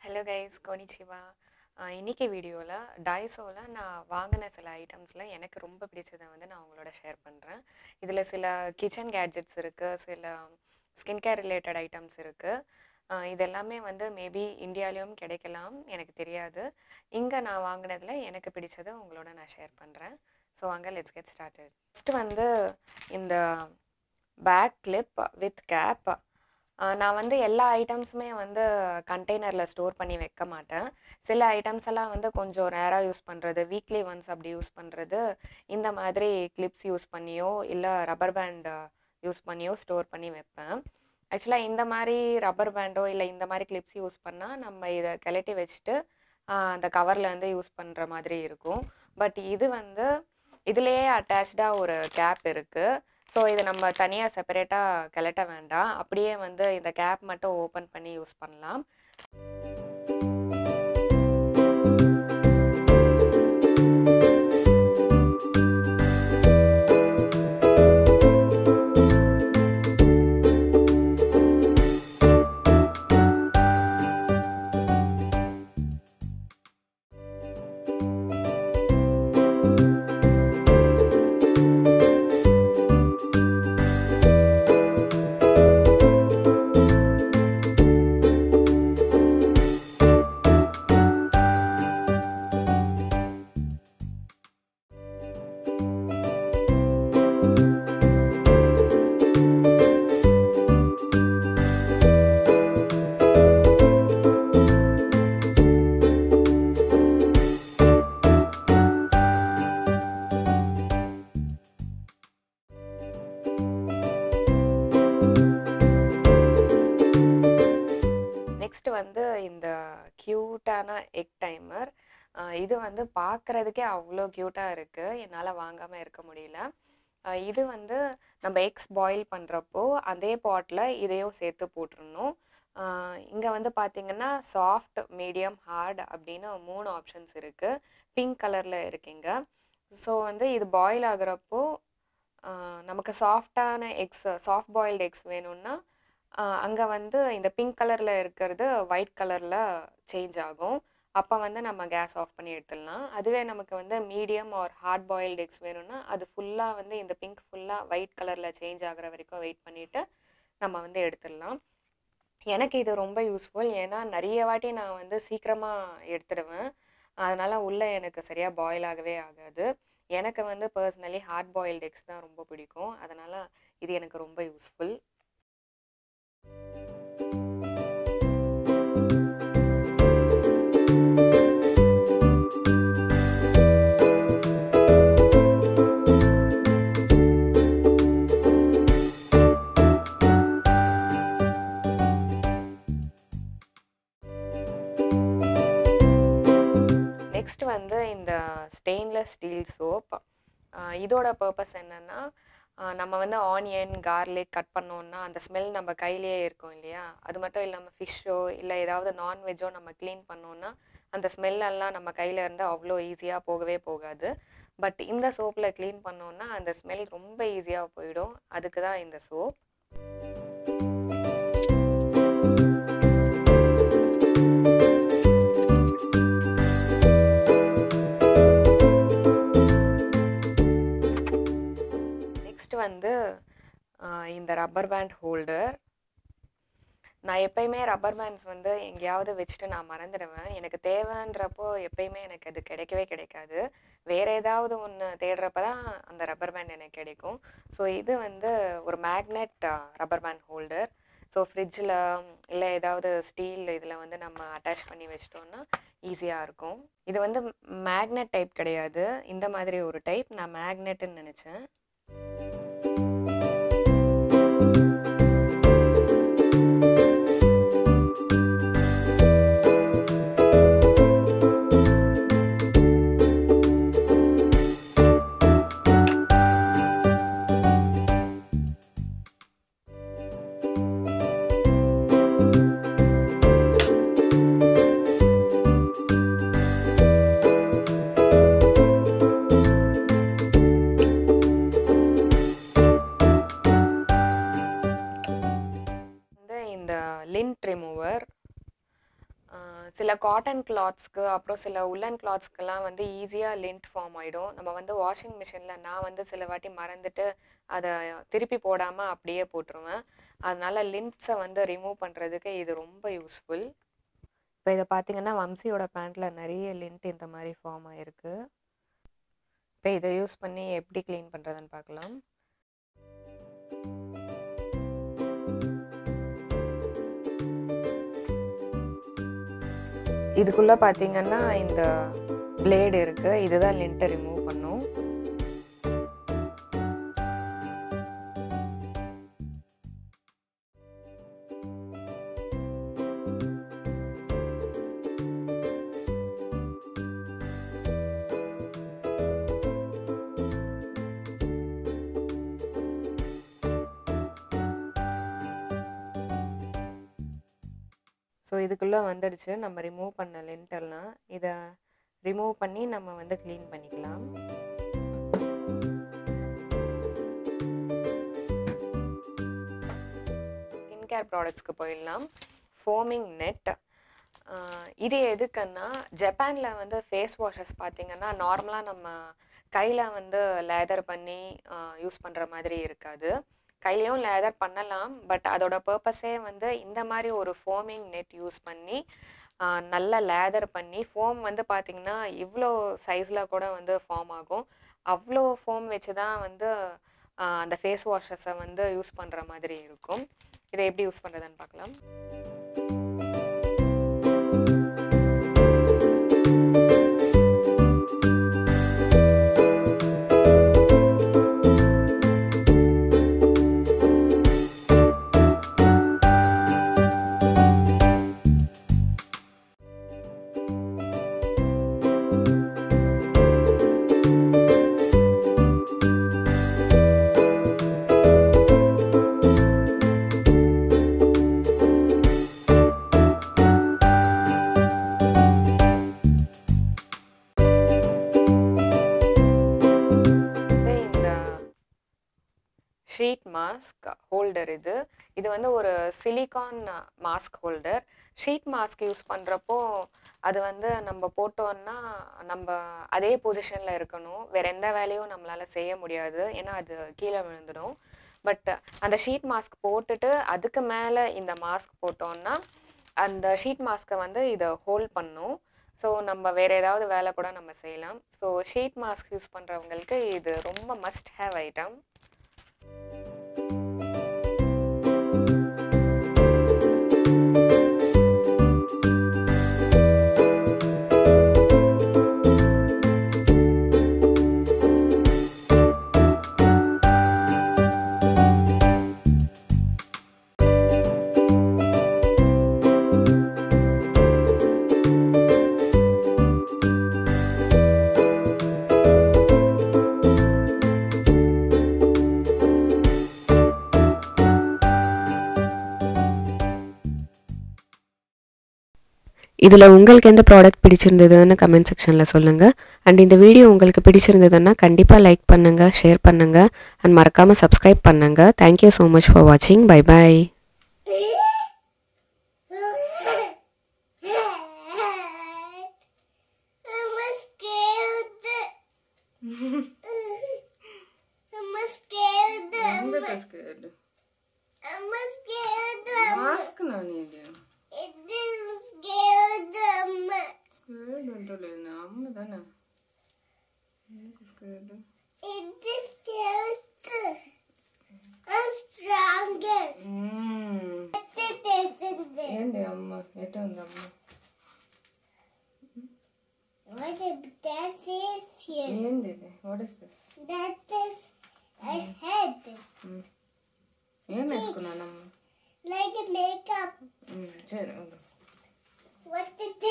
Hello guys கோனிச்சிவா இன்னைக்கு வீடியோவில் டைசோவில் நான் வாங்கின சில ஐட்டம்ஸில் எனக்கு ரொம்ப பிடிச்சதை வந்து நான் உங்களோட ஷேர் பண்ணுறேன் இதில் சில கிச்சன் கேட்ஜெட்ஸ் இருக்குது சில ஸ்கின் கேர் ரிலேட்டட் ஐட்டம்ஸ் இருக்குது இது எல்லாமே வந்து மேபி இந்தியாலேயும் கிடைக்கலாம் எனக்கு தெரியாது இங்கே நான் வாங்கினதில் எனக்கு பிடிச்சதை உங்களோட நான் ஷேர் பண்ணுறேன் ஸோ அங்கே லெட்ஸ் கெட் ஸ்டார்டட் ஃபஸ்ட்டு வந்து இந்த பேக் கிளிப் வித் கேப் நான் வந்து எல்லா ஐட்டம்ஸுமே வந்து கண்டெய்னரில் ஸ்டோர் பண்ணி வைக்க மாட்டேன் சில ஐட்டம்ஸ் எல்லாம் வந்து கொஞ்சம் ரேராக யூஸ் பண்ணுறது வீக்லி ஒன்ஸ் அப்படி யூஸ் பண்ணுறது இந்த மாதிரி கிளிப்ஸ் யூஸ் பண்ணியோ இல்லை ரப்பர் பேண்ட் யூஸ் பண்ணியோ ஸ்டோர் பண்ணி வைப்பேன் ஆக்சுவலாக இந்த மாதிரி ரப்பர் பேண்டோ இல்லை இந்த மாதிரி கிளிப்ஸ் யூஸ் பண்ணால் நம்ம இதை கிளட்டி வச்சுட்டு அந்த கவரில் வந்து யூஸ் பண்ணுற மாதிரி இருக்கும் பட் இது வந்து இதுலேயே அட்டாச்சாக ஒரு கேப் இருக்குது ஸோ இது நம்ம தனியாக செப்பரேட்டாக கிளட்ட வேண்டாம் அப்படியே வந்து இந்த கேப் மட்டும் ஓப்பன் பண்ணி யூஸ் பண்ணலாம் நெக்ஸ்ட் வந்து இந்த க்யூட்டான எக் டைமர் இது வந்து பார்க்குறதுக்கே அவ்வளோ க்யூட்டாக இருக்குது என்னால் வாங்காமல் இருக்க முடியல இது வந்து நம்ம எக்ஸ் பாயில் பண்ணுறப்போ அதே பாட்டில் இதையும் சேர்த்து போட்டுருணும் இங்கே வந்து பார்த்திங்கன்னா சாஃப்ட் மீடியம் ஹார்ட் அப்படின்னு மூணு ஆப்ஷன்ஸ் இருக்குது பிங்க் கலரில் இருக்குங்க ஸோ வந்து இது பாயில் ஆகுறப்போ நமக்கு சாஃப்டான எக்ஸ் சாஃப்ட் பாயில்டு எக்ஸ் வேணும்னா அங்கே வந்து இந்த பிங்க் கலரில் இருக்கிறது ஒயிட் கலரில் சேஞ்ச் ஆகும் அப்போ வந்து நம்ம கேஸ் ஆஃப் பண்ணி எடுத்துடலாம் அதுவே நமக்கு வந்து medium or hard boiled eggs வேணும்னா அது ஃபுல்லாக வந்து இந்த பிங்க் ஃபுல்லாக ஒயிட் கலரில் சேஞ்ச் ஆகிற வரைக்கும் வெயிட் பண்ணிவிட்டு நம்ம வந்து எடுத்துடலாம் எனக்கு இது ரொம்ப யூஸ்ஃபுல் ஏன்னா நிறைய வாட்டி நான் வந்து சீக்கிரமாக எடுத்துடுவேன் அதனால் உள்ளே எனக்கு சரியாக பாயில் ஆகவே ஆகாது எனக்கு வந்து பர்சனலி ஹார்ட் பாயில்டு எக்ஸ் தான் ரொம்ப பிடிக்கும் அதனால் இது எனக்கு ரொம்ப யூஸ்ஃபுல் நெக்ஸ்ட் வந்து இந்த ஸ்டெயின்லெஸ் ஸ்டீல் சோப் இதோட பர்பஸ் என்னென்னா நம்ம வந்து ஆனியன் கார்லிக் கட் பண்ணோன்னா அந்த ஸ்மெல் நம்ம கையிலேயே இருக்கும் இல்லையா அது மட்டும் இல்லாமல் ஃபிஷ்ஷோ இல்லை ஏதாவது நான்வெஜ்ஜோ நம்ம க்ளீன் பண்ணோன்னா அந்த ஸ்மெல்லெல்லாம் நம்ம கையில் இருந்து அவ்வளோ ஈஸியாக போகவே போகாது பட் இந்த சோப்பில் க்ளீன் பண்ணோன்னா அந்த ஸ்மெல் ரொம்ப ஈஸியாக போயிடும் அதுக்கு தான் இந்த சோப் நெக்ஸ்ட் வந்து இந்த ரப்பர் பேண்ட் ஹோல்டர் நான் எப்பயுமே ரப்பர் பேண்ட்ஸ் வந்து எங்கேயாவது வச்சுட்டு நான் மறந்துடுவேன் எனக்கு தேவைன்றப்போ எப்பயுமே எனக்கு அது கிடைக்கவே கிடைக்காது வேறு ஏதாவது ஒன்று தேடுறப்ப தான் அந்த ரப்பர் பேண்ட் எனக்கு கிடைக்கும் ஸோ இது வந்து ஒரு magnet rubber band holder so ஃப்ரிட்ஜில் இல்லை ஏதாவது ஸ்டீல் இதில் வந்து நம்ம அட்டாச் பண்ணி வச்சிட்டோம்னா ஈஸியாக இருக்கும் இது வந்து மேக்னெட் டைப் கிடையாது இந்த மாதிரி ஒரு டைப் நான் மேக்னெட்டுன்னு நினச்சேன் சில காட்டன் கிளாத்ஸ்க்கு அப்புறம் சில உல்லன் கிளாத்ஸ்க்கெல்லாம் வந்து ஈஸியாக லிண்ட் ஃபார்ம் ஆகிடும் நம்ம வந்து வாஷிங் மிஷினில் நான் வந்து சில வாட்டி மறந்துட்டு அதை திருப்பி போடாமல் அப்படியே போட்டுருவேன் அதனால லிண்ட்ஸை வந்து ரிமூவ் பண்ணுறதுக்கு இது ரொம்ப யூஸ்ஃபுல் இப்போ இதை பார்த்தீங்கன்னா வம்சியோட பேண்ட்டில் நிறைய லிண்ட் இந்த மாதிரி ஃபார்ம் ஆகிருக்கு இப்போ இதை யூஸ் பண்ணி எப்படி க்ளீன் பண்ணுறதுன்னு பார்க்கலாம் இதுக்குள்ளே பார்த்தீங்கன்னா இந்த பிளேடு இருக்குது இதுதான் லிண்ட்டை ரிமூவ் பண்ணும் ஸோ இதுக்குள்ளே வந்துடுச்சு நம்ம ரிமூவ் பண்ண லென்ட்டெல்லாம் இதை ரிமூவ் பண்ணி நம்ம வந்து க்ளீன் பண்ணிக்கலாம் ஸ்கின் கேர் ப்ராடக்ட்ஸ்க்கு போயிடலாம் ஃபோமிங் நெட் இது எதுக்குன்னா ஜப்பானில் வந்து ஃபேஸ் வாஷஸ் பார்த்தீங்கன்னா நார்மலாக நம்ம கையில் வந்து லேதர் பண்ணி யூஸ் பண்ணுற மாதிரி இருக்காது கையிலையும் லேதர் பண்ணலாம் பட் அதோட பர்பஸே வந்து இந்த மாதிரி ஒரு ஃபோமிங் நெட் யூஸ் பண்ணி நல்ல லேதர் பண்ணி ஃபோம் வந்து பார்த்திங்கன்னா இவ்வளோ சைஸில் கூட வந்து ஃபார்ம் ஆகும் அவ்வளோ ஃபோம் வச்சு தான் வந்து அந்த ஃபேஸ் வாஷஸை வந்து யூஸ் பண்ணுற மாதிரி இருக்கும் இதை எப்படி யூஸ் பண்ணுறதுன்னு பார்க்கலாம் ஷீட் மாஸ்க் ஹோல்டர் இது இது வந்து ஒரு silicone mask holder sheet mask use பண்ணுறப்போ அது வந்து நம்ம போட்டோன்னா நம்ம அதே பொசிஷனில் இருக்கணும் வேற எந்த வேலையும் நம்மளால் செய்ய முடியாது ஏன்னா அது கீழே விழுந்துடும் பட் அந்த ஷீட் மாஸ்க் போட்டுட்டு அதுக்கு மேலே இந்த மாஸ்க் போட்டோன்னா அந்த ஷீட் மாஸ்க்கை வந்து இதை ஹோல்ட் பண்ணும் ஸோ நம்ம வேறு ஏதாவது வேலை கூட நம்ம செய்யலாம் ஸோ ஷீட் மாஸ்க் யூஸ் பண்ணுறவங்களுக்கு இது ரொம்ப மஸ்ட் ஹேவ் ஐட்டம் இதில் உங்களுக்கு எந்த ப்ராடக்ட் பிடிச்சிருந்ததுன்னு கமெண்ட் செக்ஷனில் சொல்லுங்கள் அண்ட் இந்த வீடியோ உங்களுக்கு பிடிச்சிருந்ததுன்னா கண்டிப்பாக லைக் பண்ணுங்கள் ஷேர் பண்ணுங்கள் அண்ட் மறக்காமல் சப்ஸ்கிரைப் பண்ணுங்கள் தேங்க்யூ ஸோ மச் ஃபார் வாட்சிங் bye bye I'm scared. I'm scared. I'm scared. Mask నాని It is scared. స్కేర్డ్ అంటలేదు అమ్మ దానా scared It is scared. I'm stronger. It isn't there. ఏంది అమ్మ ఎట ఉంది అమ్మ What if that is here? ఏంది ఇది what is this That is a head. ఏం వేసుకున్నానమ్మ Like a makeup. సరే What is